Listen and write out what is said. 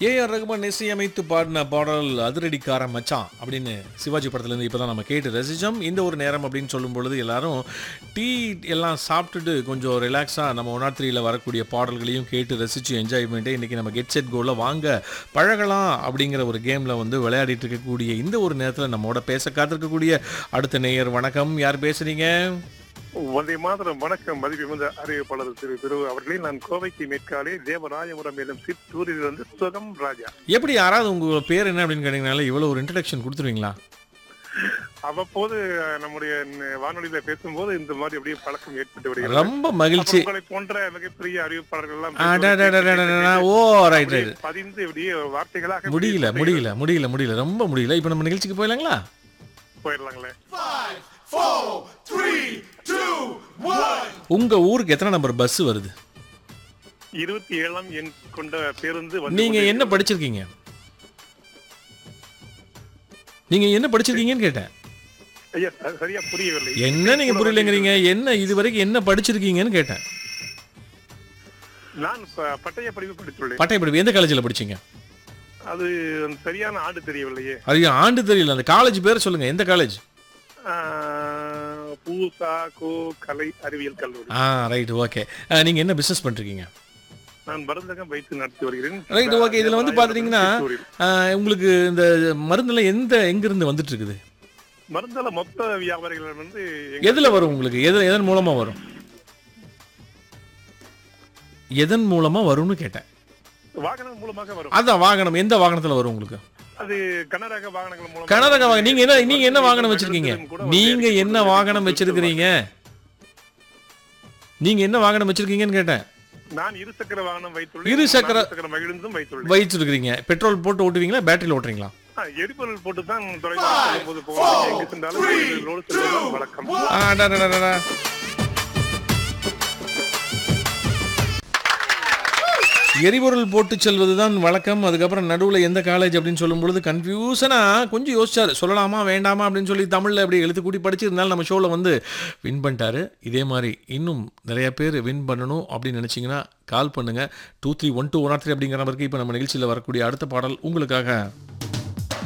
AR Rahman இசையமைத்து பாடின பாடல் அதிரடிக்கார மச்சான் அப்படின்னு சிவாஜி படத்துலேருந்து இப்போ தான் நம்ம கேட்டு ரசித்தோம் இந்த ஒரு நேரம் அப்படின்னு சொல்லும் பொழுது எல்லாரும் டீ எல்லாம் சாப்பிட்டுட்டு கொஞ்சம் ரிலாக்ஸாக நம்ம ஒன் ஆர் த்ரீயில் வரக்கூடிய பாடல்களையும் கேட்டு ரசித்து என்ஜாய் பண்ணிட்டு இன்றைக்கி நம்ம கெட் செட் கோவில் வாங்க பழகலாம் அப்படிங்கிற ஒரு கேமில் வந்து விளையாடிட்டு இருக்கக்கூடிய இந்த ஒரு நேரத்தில் நம்மோட பேச காத்திருக்கக்கூடிய அடுத்த நேயர் வணக்கம் யார் பேசுகிறீங்க வந்தே மாதரம் வணக்கம் மதிப்பு மிகுந்த அறிவிப்பாளர் திரு திரு அவர்களே நான் கோவைக்கு மேற்காலே தேவராயபுரம் என்னும் சிற்றூரில் இருந்து சுகம் ராஜா எப்படி யாராவது உங்கள் பேர் என்ன அப்படின்னு கேட்டிங்கனால இவ்வளோ ஒரு இன்ட்ரடக்ஷன் கொடுத்துருவீங்களா அவ்வப்போது அஹ், நம்முடைய ந- வானொலியில பேசும்போது இந்த மாதிரி அப்படியே பழக்கம் ஏற்பட்டு வருகிறது ரொம்ப மகிழ்ச்சி அப்புறம் உங்களை போன்ற மிகப்பெரிய அறிவிப்பாளர்கள் எல்லாம் அடடடடடடடா. ஓ ரைட் ரைட் அப்படியே பதிந்து இப்படியே வார்த்தைகளாக முடியல முடியல முடியல முடியல ரொம்ப முடியல இப்போ நம்ம நிகழ்ச்சிக்கு போயிடலாங்களா போயிடலாங்களே உங்க ஊருக்கு எத்தனை நம்பர் பஸ் வருது இருபத்தி ஏழாம் எண் கொண்ட பேருந்து வந்து நீங்க கொண்டு- என்ன படிச்சிருக்கீங்க நீங்க என்ன படிச்சிருக்கீங்கன்னு கேட்டேன் ஐயா ச- சரியா புரியவில்லை என்ன நீங்க புரியலங்கிறீங்க என்ன இது வரைக்கும் என்ன படிச்சிருக்கீங்கன்னு கேட்டேன் நான் ப- பட்டய படிப்பு படித்துள்ளேன் பட்டய படிப்பு எந்த காலேஜில் படிச்சீங்க அது சரியான ஆண்டு தெரியவில்லையே அது ஆண்டு தெரியல அந்த காலேஜ் பேர் சொல்லுங்க எந்த காலேஜ் ஆஹ், பூசா கோ கலை அறிவியல் கல்லூரி ஆ ரைட் ஓகே நீங்க என்ன பிசினஸ் பண்றீங்க நான் மருந்தகம் வைத்து நடத்தி வருகிறேன் ரைட் ஓகே இதுல வந்து பாத்தீங்கன்னா சித்தூரில். ஆ, உங்களுக்கு இந்த மருந்துல எந்த எங்க இருந்து வந்துட்டு இருக்குது மருந்தால மொத்த வியாபாரிகள் வந்து எங்க- எதுல வரும் உங்களுக்கு எது எதன் மூலமா வரும் எதன் மூலமா வரும்னு கேட்டேன் வாகனம் மூலமாக வரும் அதான் வாகனம் எந்த வாகனத்துல வரும் உங்களுக்கு அது கனரக வாகனங்கள் மூலம் கனரக வாகனம் நீங்க என்ன நீங்க என்ன வாகனம் வச்சிருக்கீங்க கூட வந்து நீங்க எடுத்து என்ன கொண்டு வாகனம் வந்து வச்சிருக்கிறீங்க நீங்க என்ன வாகனம் வச்சிருக்கீங்கன்னு கேட்டேன் நான் இருசக்கர வாகனம் வைத்துள்ளேன் இரு சக்கர- நான்கு சக்கர மகிழுந்தும் வைத்துள்ளேன் வச்சிருக்கிறீங்க பெட்ரோல் போட்டு ஓட்டுவீங்களா பேட்டரியில் ஓட்டுறீங்களா ஆ, எரிபொருள் போட்டு தான் தொலைதூரம் செல்லும்போது போவோம் எங்கு சென்றாலும் எரிபொருளோடு செல்வதுதான் வழக்கம் ஆ, டா, டா, டா, டா, டா. எரிபொருள் போட்டு செல்வதுதான் வழக்கம் அதுக்கப்புறம் நடுவில் எந்த காலேஜ் அப்படின்னு சொல்லும் பொழுது கன்ஃபியூஷனாக கொஞ்சம் யோசிச்சார் சொல்லலாமா வேண்டாமா அப்படின்னு சொல்லி தமிழில் அப்படி எழுத்து கூட்டி படிச்சிருந்தாலும் நம்ம ஷோவில் வந்து வின் பண்ணிட்டாரு இதே மாதிரி இன்னும் நிறைய பேர் வின் பண்ணணும் அப்படின்னு நினச்சிங்கன்னா கால் பண்ணுங்கள் two three one two one three அப்படிங்கிற நம்பருக்கு இப்போ நம்ம நிகழ்ச்சியில் வரக்கூடிய அடுத்த பாடல் உங்களுக்காக